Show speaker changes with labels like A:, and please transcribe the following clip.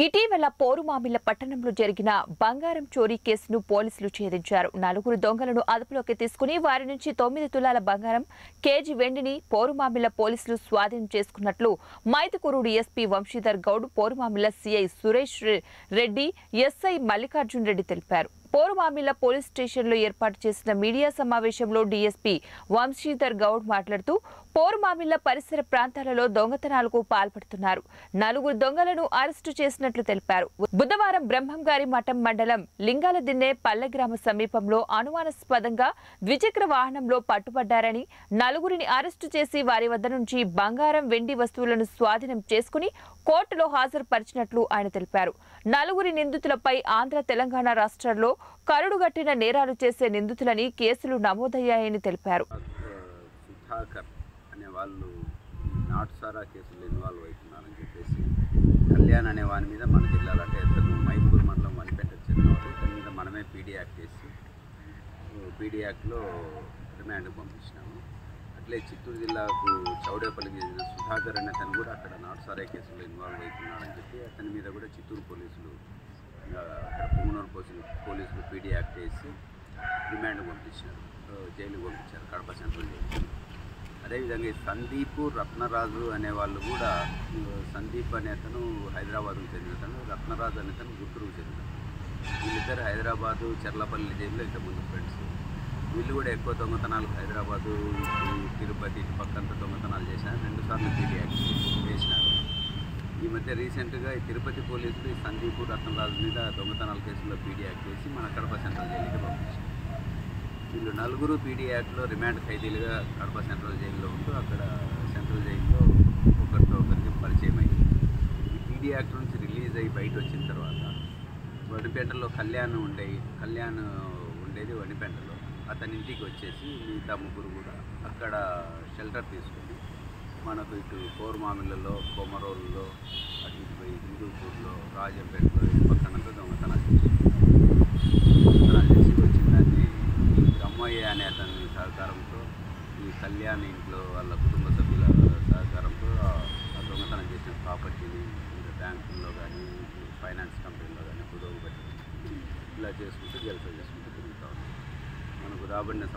A: ఇటీవల పోరుమామిళ్ల పట్టణంలో జరిగిన బంగారం చోరీ కేసును పోలీసులు ఛేదించారు నలుగురు దొంగలను అదుపులోకి తీసుకుని వారి నుంచి తొమ్మిది తులాల బంగారం కేజీ వెండిని పోరుమామిళ్ల పోలీసులు స్వాధీనం చేసుకున్నట్లు మైదుకూరు డీఎస్పీ వంశీధర్ గౌడ్ పోరుమామిళ్ల సీఐ సురేష్ రె- రెడ్డి ఎస్ఐ మల్లికార్జున్ రెడ్డి తెలిపారు పోరుమామిళ్ల పోలీస్ స్టేషన్లో ఏర్పాటు చేసిన మీడియా సమావేశంలో డీఎస్పీ వంశీధర్ గౌడ్ మాట్లాడుతూ పోరుమామిళ్ల పరిసర ప్రాంతాలలో దొంగతనాలకు పాల్పడుతున్నారు నలుగురు దొంగలను అరెస్టు చేసినట్లు తెలిపారు బుధవారం బ్రహ్మంగారి మఠం మండలం లింగాల దిన్నే పల్లె గ్రామ సమీపంలో అనుమానాస్పదంగా ద్విచక్ర వాహనంలో పట్టుబడ్డారని నలుగురిని అరెస్టు చేసి వారి వద్ద నుంచి బంగారం వెండి వస్తువులను స్వాధీనం చేసుకుని కోర్టులో హాజరుపరిచినట్లు ఆయన తెలిపారు నలుగురి నిందితులపై ఆంధ్ర తెలంగాణ రాష్ట్రాల్లో కరుడుగట్టిన నేరాలు చేసే నిందితులని కేసులు నమోదయ్యాయని తెలిపారు
B: సుధాకర్ అనే వాళ్ళు ఈ నాటుసారా కేసులో ఇన్వాల్వ్ అవుతున్నారని చెప్పేసి కళ్యాణ్ అనే వాని మీద మన జిల్లాలో అంటే ఇతను మైపూర్ మండలం వనిపెట్ట చెందినవాడు ఇతని మీద మనమే పీడీ యాక్ట్ చేసి పీడీ యాక్ట్లో రిమాండ్ పంపించినాము అట్లే చిత్తూరు జిల్లాకు చౌడేపల్లికి చెందిన సుధాకర్ అనే అతను కూడా అక్కడ నాటుసారా కేసులో ఇన్వాల్వ్ అవుతున్నాడని చెప్పి అతని మీద కూడా చిత్తూరు పోలీసులు ఆ, అక్కడ పుంగనూరు పోలీసులు పోలీసులు పీడీ యాక్ట్ వేసి రిమాండ్ పంపించారు ఆ, జైలుకి పంపించారు కడప సెంట్రల్ జైలు అదేవిధంగా ఈ సందీప్ రత్నరాజు అనే వాళ్ళు కూడా ఆ, సందీప్ అనే అతను హైదరాబాద్కు చెందిన అతను రత్నరాజు అనే అతను గుంటూరుకు చెందిన అతను. వీళ్ళిద్దరు హైదరాబాదు చెర్లపల్లి జైల్లో ఇంతకుముందు ఫ్రెండ్స్ వీళ్ళు కూడా ఎక్కువ దొంగతనాలు హైదరాబాదు ఇటు తిరుపతి ఇటు పక్కంతా దొంగతనాలు చేశారు రెండుసార్లు పీడీ యాక్ట్ చేసినారు ఈ మధ్య రీసెంట్గా ఈ తిరుపతి పోలీసులు ఈ సందీప్ రత్నరాజు మీద దొంగతనాల కేసులో పీడీ యాక్ట్ చేసి మన కడప సెంట్రల్ జైలుకి పంపించారు వీళ్ళు నలుగురు పీడీ యాక్ట్లో రిమాండ్ ఖైదీలుగా కడప సెంట్రల్ జైల్లో ఉంటూ అక్కడ సెంట్రల్ జైల్లో ఒకరితో ఒకరికి పరిచయం అయ్యి ఈ పీడీ యాక్ట్ నుంచి రిలీజ్ అయ్యి బయట వచ్చిన తర్వాత వడిపేటలో కళ్యాణ్ ఉండే కళ్యాణ్ ఉండేది వడిపేటలో అతని ఇంటికి వచ్చేసి మిగతా ముగ్గురు కూడా అక్కడ షెల్టర్ తీసుకొని మనకు ఇటు కోరమామిళ్ళలో కొమరోల్లో అటు ఇటు పోయి హిందూపూర్లో రాజంపేటలో ఇటు పక్కనంతా దొంగతనాలు చేసి దొంగతనాలు చేసి వచ్చిన దాన్ని ఈ బ్రహ్మయ్య అనే అతని సహకారంతో ఈ కళ్యాణ్ ఇంట్లో వాళ్ళ కుటుంబ సభ్యుల సహకారంతో ఆ ఆ దొంగతనం చేసిన ప్రాపర్టీని ఇంకా బ్యాంకుల్లో కానీ ఫైనాన్స్ కంపెనీలో కానీ కుదవ పెట్టి ఇలా చేసుకుంటూ జలస చేసుకుంటూ తిరుగుతూ ఉన్నాం మనకు రాబడిన